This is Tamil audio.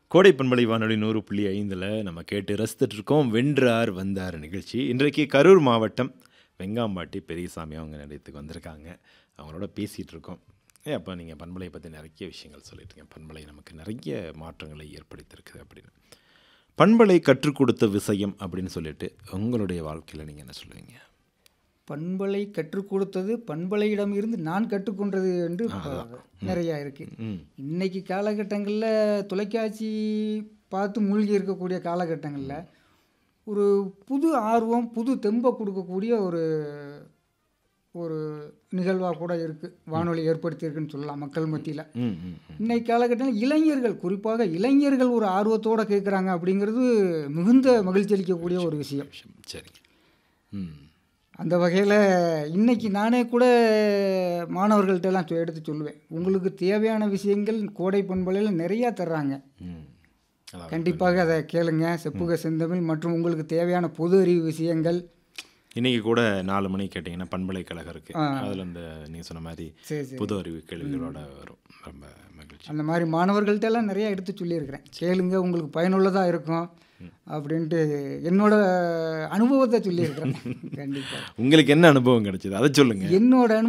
கோடை பண்பலை வானொலி நூறு புள்ளி ஐந்தில் நம்ம கேட்டு ரசித்துட்டு இருக்கோம் வென்றார் வந்தார் நிகழ்ச்சி இன்றைக்கு கரூர் மாவட்டம் வெங்காம்பாட்டி பெரியசாமி அவங்க நிலையத்துக்கு வந்திருக்காங்க அவங்களோட பேசிகிட்டு இருக்கோம் ஏ அப்போ நீங்கள் பண்பலையை பற்றி நிறைய விஷயங்கள் சொல்லிட்டுருங்க பண்பலை நமக்கு நிறைய மாற்றங்களை ஏற்படுத்தியிருக்குது அப்படின்னு பண்பலை கற்றுக் கொடுத்த விஷயம் அப்படின்னு சொல்லிட்டு உங்களுடைய வாழ்க்கையில் நீங்கள் என்ன சொல்லுவீங்க பண்பலை கற்றுக் கொடுத்தது பண்பலையிடம் இருந்து நான் கற்றுக்கொண்டது என்று ப- நிறையா இருக்கு ம் இன்னைக்கு காலகட்டங்களில் தொலைக்காட்சி பார்த்து மூழ்கி இருக்கக்கூடிய காலகட்டங்களில் ஒரு புது ஆர்வம் புது தெம்பை கொடுக்கக்கூடிய ஒரு ஒரு நிகழ்வாக கூட இருக்குது வானொலி ஏற்படுத்தியிருக்குன்னு சொல்லலாம் மக்கள் மத்தியில் ம் ம் ம். இன்னைக்கு காலகட்டத்தில் இளைஞர்கள் குறிப்பாக இளைஞர்கள் ஒரு ஆர்வத்தோடு கேட்குறாங்க அப்படிங்கிறது மிகுந்த மகிழ்ச்சி அளிக்கக்கூடிய ஒரு விஷயம் விஷயம் சரிங்க ம் அந்த வகையில் இன்னைக்கு நானே கூட மாணவர்கள்ட்ட எல்லாம் சொ- எடுத்து சொல்லுவேன் உங்களுக்கு தேவையான விஷயங்கள் கோடை பண்பலையில் நிறையா தர்றாங்க ம் அதாவது கண்டிப்பாக அதை கேளுங்க செப்புக செந்தமிழ் மற்றும் உங்களுக்கு தேவையான பொது அறிவு விஷயங்கள் இன்னைக்கு கூட நாலு மணிக்கு கேட்டிங்கன்னா பண்பலைக்கழகம் இருக்கு அதில் இந்த நீங்கள் சொன்ன மாதிரி சரி சரி புது அறிவு கேள்விகளோட வரும் ரொம்ப மகிழ்ச்சி அந்த மாதிரி மாணவர்கள்ட்ட எல்லாம் நிறையா எடுத்து சொல்லியிருக்கிறேன் கேளுங்க உங்களுக்கு பயனுள்ளதாக இருக்கும் அப்படின்ட்டு என்னோட அனுபவத்தை சொல்லியிருக்கிறேன் கண்டிப்பாக உங்களுக்கு என்ன அனுபவம் கிடைச்சது அதை சொல்லுங்க என்னோட அனு